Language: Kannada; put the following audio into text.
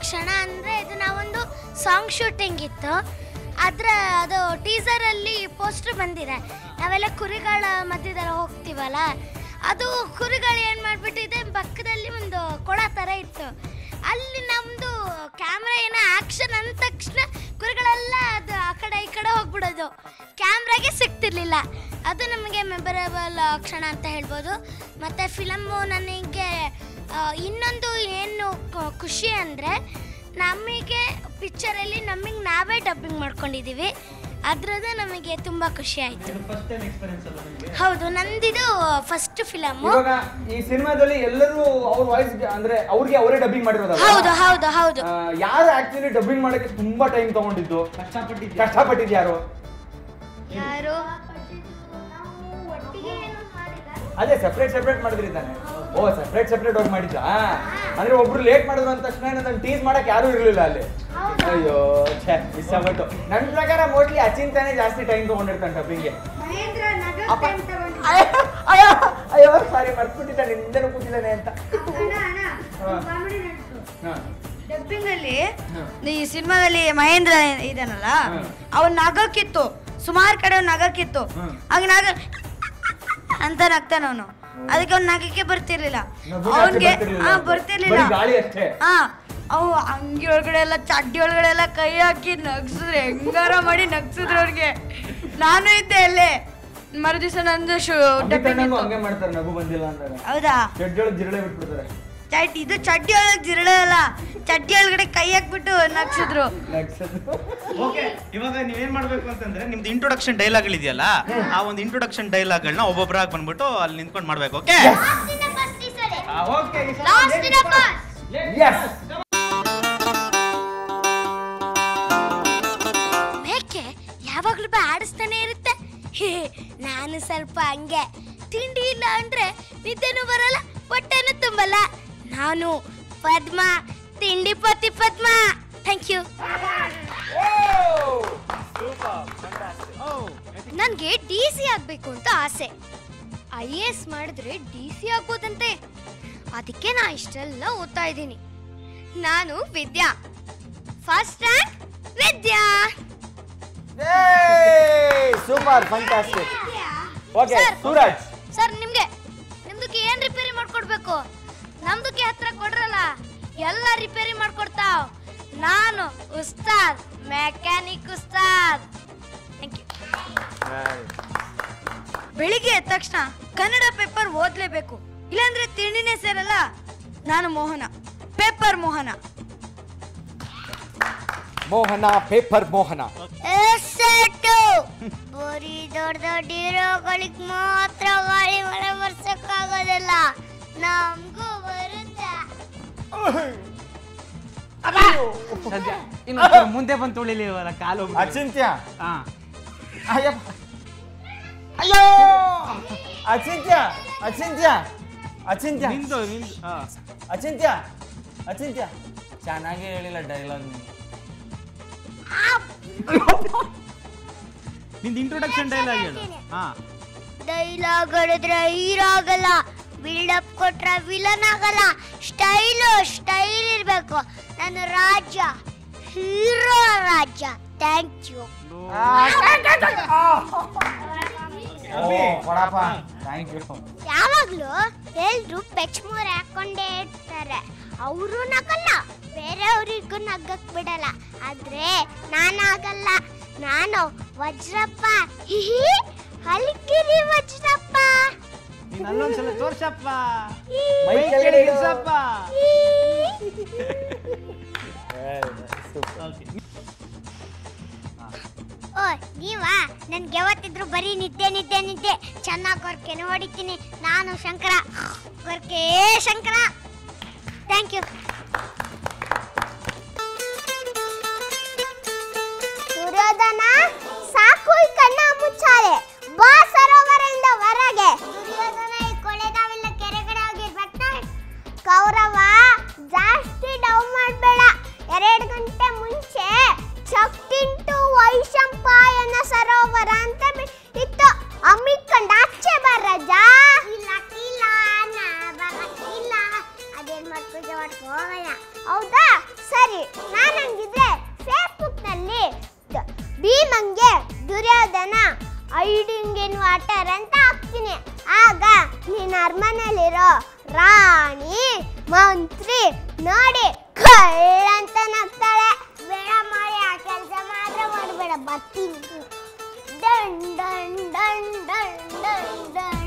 ಕ್ಷಣ ಅಂದರೆ ಇದು ನಾವೊಂದು ಸಾಂಗ್ ಶೂಟಿಂಗ್ ಇತ್ತು ಅದರ ಅದು ಟೀಸರಲ್ಲಿ ಪೋಸ್ಟರ್ ಬಂದಿದೆ ನಾವೆಲ್ಲ ಕುರಿಗಳ ಮಧ್ಯದಲ್ಲಿ ಹೋಗ್ತೀವಲ್ಲ ಅದು ಕುರಿಗಳು ಏನು ಮಾಡಿಬಿಟ್ಟಿದೆ ಪಕ್ಕದಲ್ಲಿ ಒಂದು ಕೊಳ ಥರ ಇತ್ತು ಅಲ್ಲಿ ನಮ್ಮದು ಕ್ಯಾಮ್ರಾ ಏನೋ ಆ್ಯಕ್ಷನ್ ಅಂದ ತಕ್ಷಣ ಕುರಿಗಳೆಲ್ಲ ಅದು ಆ ಕಡೆ ಈ ಕಡೆ ಹೋಗ್ಬಿಡೋದು ಕ್ಯಾಮ್ರಾಗೆ ಸಿಗ್ತಿರ್ಲಿಲ್ಲ ಅದು ನಮಗೆ ಮೆಮೊರೇಬಲ್ ಕ್ಷಣ ಅಂತ ಹೇಳ್ಬೋದು ಮತ್ತು ಫಿಲಮ್ಮು ನನಗೆ ಆ, ಇನ್ನೊಂದು ಏನು ಕ- ಖುಷಿ ಅಂದರೆ ನಮಗೆ ಪಿಕ್ಚರಲ್ಲಿ ನಮಗೆ ನಾವೇ ಡಬ್ಬಿಂಗ್ ಮಾಡ್ಕೊಂಡಿದ್ದೀವಿ ಅದ್ರದ್ದು ನಮಗೆ ತುಂಬ ಖುಷಿ ಆಯಿತು ಫಸ್ಟ್ ಟೈಮ್ ಎಕ್ಸ್ಪೀರಿಯನ್ಸ್ ಅಲ್ಲ ನಿಮಗೆ ಹೌದು ನಂದಿದು ಫಸ್ಟ್ ಫಿಲಮ್ಮು ಇವಾಗ ಈ ಸಿನಿಮಾದಲ್ಲಿ ಎಲ್ಲರೂ ಅವ್ರ ವಾಯ್ಸ್ ಅಂದ್ರೆ ಅವ್ರಿಗೆ ಅವರೇ ಡಬ್ಬಿಂಗ್ ಮಾಡಿರೋದಲ್ಲ ಹೌದು ಹೌದು ಹೌದು ಆ, ಯಾರು ಆಕ್ಚುಲಿ ಡಬ್ಬಿಂಗ್ ಮಾಡಕ್ಕೆ ತುಂಬಾ ಟೈಮ್ ತಗೊಂಡಿದ್ದು ಕಷ್ಟಪಟ್ಟಿದ್ದೆ ಕಷ್ಟಪಟ್ಟಿದ್ದು ಯಾರು ಯಾರು ಅದೇ ಸೆಪರೇಟ್ ಸೆಪರೇಟ್ ಮಾಡಿದ್ರಿ ತಾನೆ ಓ ಸೆಪರೇಟ್ ಸೆಪರೇಟ್ ಹೋಗಿ ಮಾಡಿದ್ದ ಅಂದ್ರೆ ಒಬ್ರು ಲೇಟ್ ಮಾಡಿದ್ರು ಅಂದ ತಕ್ಷಣ ನನ್ನ ಟೀಸ್ ಮಾಡಕ್ ಯಾರು ಇರ್ಲಿಲ್ಲ ಅಲ್ಲಿ ಅಯ್ಯೋ ಛೇ ಮಿಸ್ ಆಗ್ಬಿಟ್ಟು ನನ್ನ ಪ್ರಕಾರ ಮೋಸ್ಟ್ಲಿ ಅಚಿಂತಾನೆ ಜಾಸ್ತಿ ಟೈಮ್ ತಗೊಂಡಿರ್ತಾನೆ ಡಬ್ಬಿಂಗ್ಗೆ ಅಪ್ಪ ಅಯ್ಯೋ, ಅಯ್ಯೋ ಅಯ್ಯೋ ಸಾರಿ ಮರ್ತ್ಬಿಟ್ಟಿದ್ದಾನೆ ಹಿಂದೆನೂ ಕೂತಿದ್ದಾನೆ ಅಂತ ಹಾ. ಡಬ್ಬಿಂಗ್ ಅಲ್ಲಿ ಹ್ಮ್. ಈ ಸಿನಿಮಾದಲ್ಲಿ ಮಹೇಂದ್ರ ಇದಾನಲ್ಲ ಹ್ಮ್. ಅವನ್ ನಗಕ್ಕಿತ್ತು ಸುಮಾರು ಕಡೆ ಅವ್ನ್ ನಗಕ್ಕಿತ್ತು ಹ್ಮ್. ಆಗ ನಗ ಅಂತ ನಗ್ತಾನ ಅವನು ಅದಕ್ಕೆ ಅವ್ನ ನಗಕ್ಕೆ ಬರ್ತಿರ್ಲಿಲ್ಲ ನಗು ಜಾಸ್ತಿ ಅವನ್ಗೆ ಬರ್ತಿರ್ಲಿಲ್ಲ ಹಾ ಅಂತ. ಬರ್ತಿರ್ಲಿಲ್ಲ ಬರೀ ಗಾಳಿ ಅಷ್ಟೇ. ಹಾ ಅವು ಅಂಗಿ ಒಳಗಡೆ ಎಲ್ಲ ಚಡ್ಡಿ ಒಳಗಡೆ ಎಲ್ಲ ಕೈ ಹಾಕಿ ನಗ್ಸಿದ್ರೆ ಹೆಂಗಾರ ಮಾಡಿ ನಗ್ಸಿದ್ರು ಅವ್ರಿಗೆ ನಾನು ಇದ್ದೆ ಅಲ್ಲೇ ಮರು ದಿವಸ ನಂದು ಶೂ ಅಮಿತ್ ಡಬ್ಬಿಂಗ್ ಅಣ್ಣಂಗೂ ಇತ್ತು. ಹಂಗೆ ಮಾಡ್ತಾರೆ ನಗು ಬಂದಿಲ್ಲ ಅಂದಾಗ ಹೌದಾ ಜಡ್ಜೊಳಗೆ ಜಿರಳೆ ಬಿಟ್ಬಿಡ್ತಾರೆ ಚಟ್ ಇದು ಚಡ್ಡಿ ಒಳಗೆ ಜಿರಳೆ ಅಲ್ಲ ಚಡ್ಡಿ ಒಳಗಡೆ ಕೈ ಹಾಕ್ಬಿಟ್ಟು ನಗ್ಸಿದ್ರು ಓಕೆ ಇವಾಗ ನೀವೇನ್ ಮಾಡ್ಬೇಕು ಅಂತಂದ್ರೆ ನಿಮ್ದು ಇಂಟ್ರೊಡಕ್ಷನ್ ಡೈಲಾಗ್ಗಳಿದೆಯಲ್ಲ ಆ ಒಂದು ಇಂಟ್ರೊಡಕ್ಷನ್ ಡೈಲಾಗ್ಗಳನ್ನ ಒಬ್ಬೊಬ್ಬರಾಗಿ ಬಂದ್ಬಿಟ್ಟು ಅಲ್ಲಿ ನಿಂತ್ಕೊಂಡು ಮಾಡ್ಬೇಕು ಓಕೆ ಓಕೆ ಎಸ್ ಮೇಕೆ ಯಾವಾಗಲೂ ಬಾ ಆಡಿಸ್ತಾನೆ ಇರುತ್ತೆ ಹೇ, ನಾನು ಸ್ವಲ್ಪ ಹಂಗೆ ತಿಂಡಿ ಇಲ್ಲ ಅಂದ್ರೆ ನಿದ್ದೆನೂ ಬರಲ್ಲ ಹೊಟ್ಟೆನೂ ತುಂಬಲ್ಲ ನಾನು ಪದ್ಮ ತಿಂಡಿ ಪತಿ ಪದ್ಮ ಥ್ಯಾಂಕ್ ಯು ನನಗೆ ಡಿ ಸಿ ಆಗಬೇಕು ಅಂತ ಆಸೆ ಐ ಎ ಎಸ್ ಮಾಡಿದ್ರೆ ಡಿ ಸಿ ಆಗ್ಬೋದಂತೆ ಅದಕ್ಕೆ ನಾ ಇಷ್ಟೆಲ್ಲ ಓದ್ತಾ ಇದ್ದೀನಿ ನಾನು Vidya first rank Vidya super fantastic okay Sir. Suraj sir ನಿಮ್ಗೆ ನಿಮ್ದಕ್ಕೆ ಏನ್ ರಿಪೇರಿ ಮಾಡ್ಕೊಡ್ಬೇಕು ನಮ್ದಕ್ಕೆ ಹತ್ರ ಕೊಡ್ರಲ್ಲ ಎಲ್ಲ ರಿಪೇರಿ ಮಾಡ್ಕೊಡ್ತಾವ್ ನಾನು ಉಸ್ತಾದ್ ಮೆಕ್ಯಾನಿಕ್ ಉಸ್ತಾದ್ ಥ್ಯಾಂಕ್ ಯು ಬೆಳಿಗ್ಗೆ ಎದ್ದ ತಕ್ಷಣ ಕನ್ನಡ ಪೇಪರ್ ಓದ್ಲೇಬೇಕು ಇಲ್ಲಾಂದ್ರೆ ತಿಂಡಿನೇ ಸೇರಲ್ಲ ನಾನು ಮೋಹನ ಪೇಪರ್ ಮೋಹನ ಮೋಹನ ಪೇಪರ್ ಮೋಹನ ಎಸ್ಸೆಟ್ಟು ಬರೀ ದೊಡ್ಡ ದೊಡ್ಡ ಹೀರೋಗಳಿಗೆ ಮಾತ್ರ ಗಾಳಿ ಮಳೆ ಬರ್ಸಕ್ಕಾಗೋದಿಲ್ಲ ನಮಗೂ ಬರುತ್ತೆ ಸದ್ಯ ಇನ್ನು ಮುಂದೆ ಬಂದು ತುಳಿಲಿವಲ್ಲ ಕಾಲು ಹೋಗ್ಬಿಟ್ಟಿದೆ. ಅಚಿಂತ್ಯ ಹಾ ಅಯ್ಯಪ್ಪ ಅಯ್ಯೋ ಅಚಿಂತ್ಯ ಅಚಿಂತ್ಯ ಅಚಿಂತ್ಯ ನಿಂದು ನಿಂದು ಹಾ. ಅಚಿಂತ್ಯ ಅಚಿಂತ್ಯ ಚೆನ್ನಾಗಿ ಹೇಳಿಲ್ಲ ಡೈಲಾಗ್ ನಿಂದು ಇಂಟ್ರೊಡಕ್ಷನ್ ಡೈಲಾಗ್ ಹೇಳು ಹಾ ಡೈಲಾಗ್ ಹೊಡೆದ್ರೆ ಹೀರೋ ಆಗಲ್ಲ ಬಿಲ್ಡಪ್ ಕೊಟ್ರೆ ವಿಲನ್ ಆಗಲ್ಲ ಸ್ಟೈಲು ಸ್ಟೈಲ್ ಇರಬೇಕು ನನ್ನ ರಾಜ್ಯ ಹೀರೋ ರಾಜ್ಯ ಥ್ಯಾಂಕ್ ಯು ಕೊಡಪ್ಪ ಥ್ಯಾಂಕ್ ಯು ಯಾವಾಗ್ಲೂ ಎಲ್ರು ಪೆಚ್ಮೋರ್ ಹಾಕೊಂಡೇ ಇರ್ತಾರೆ ಅವರು ನಗಲ್ಲ ಬೇರೆಯವರಿಗೂ ನಗಕ್ ಬಿಡಲ್ಲ ಆದ್ರೆ ನಾನಾಗಲ್ಲ ನಾನು ವಜ್ರಪ್ಪ ಹಿಹಿ ಹಲ್ಕಿರಿ ವಜ್ರಪ್ಪ ನೀನ್ ಅಲ್ಲೊಂದ್ಸಲ ತೋರ್ಸಪ್ಪ ಮೈ ಮೈ ಕೆಳಗಡೆ ಕೆಳಗೆ ಇಡು. ಇಳ್ಸಪ್ಪ ಹೀ. ಓ ನೀವಾ ನನ್ಗೆ ಯಾವತ್ತಿದ್ರು ಬರೀ ನಿದ್ದೆ ನಿದ್ದೆ ನಿದ್ದೆ ಚೆನ್ನಾಗಿ ಗೊರ್ಕೆನೆ ಹೊಡಿತೀನಿ ನಾನು ಶಂಕರ ಗೊರ್ಕೆ ಶಂಕರ ಥ್ಯಾಂಕ್ ಯು ಸೂರ್ಯೋದನ ಸಾಕು ಈ ಕಣ್ಣ ಮುಚ್ಚಾಲೆ ಬಾ ಸರೋವರದಿಂದ ಹೊರಗೆ ಸೂರ್ಯೋದನ ಈ ಕೊಳೆಗಾವಿಲ್ಲ ಕೆರೆ ಕಡೆ ಹೋಗಿರ್ಬೇಕು ಕೌರವ ಜಾಸ್ತಿ ಡೌ ಮಾಡಬೇಡ ಎರಡು ಗಂಟೆ ಮುಂಚೆ ಚಕ್ಕಿಂಟು ವೈಶಂಪಾಯನ ಸರೋವರ ಅಂತ ಬಿ- ಇತ್ತು ಅಮ್ಮಿಕೊಂಡ ಆಚೆ ಬರಜ ಇಲ್ಲ ಇಲ್ಲ ಇಲ್ಲ ಅದೇನ್ ಮಾಡ್ಕೊ ಪೂಜೆ ಮಾಡ್ಕೊ ಹೋಗೋಣ ಹೌದಾ ಸರಿ ನಾನು ಹಂಗಿದ್ರೆ ಫೇಸ್ಬುಕ್ನಲ್ಲಿ ಭೀಮಂಗೆ ದುರ್ಯೋಧನ ಐಡಿಂಗಿನ್ ವಾಟರ್ ಅಂತ ಹಾಕ್ತೀನಿ ಆಗ ನೀನು ಅರಮನೆಯಲ್ಲಿರೋ ರಾಣಿ ಮಂತ್ರಿ ನೋಡಿ ಕಳ್ಳಂತ ನಗ್ತಾಳೆ ಬೇಡ ಮಾಡಿ ಆ ಕೆಲಸ ಮಾತ್ರ ಮಾಡಬೇಡ ಬರ್ತೀನಿ done done done done done done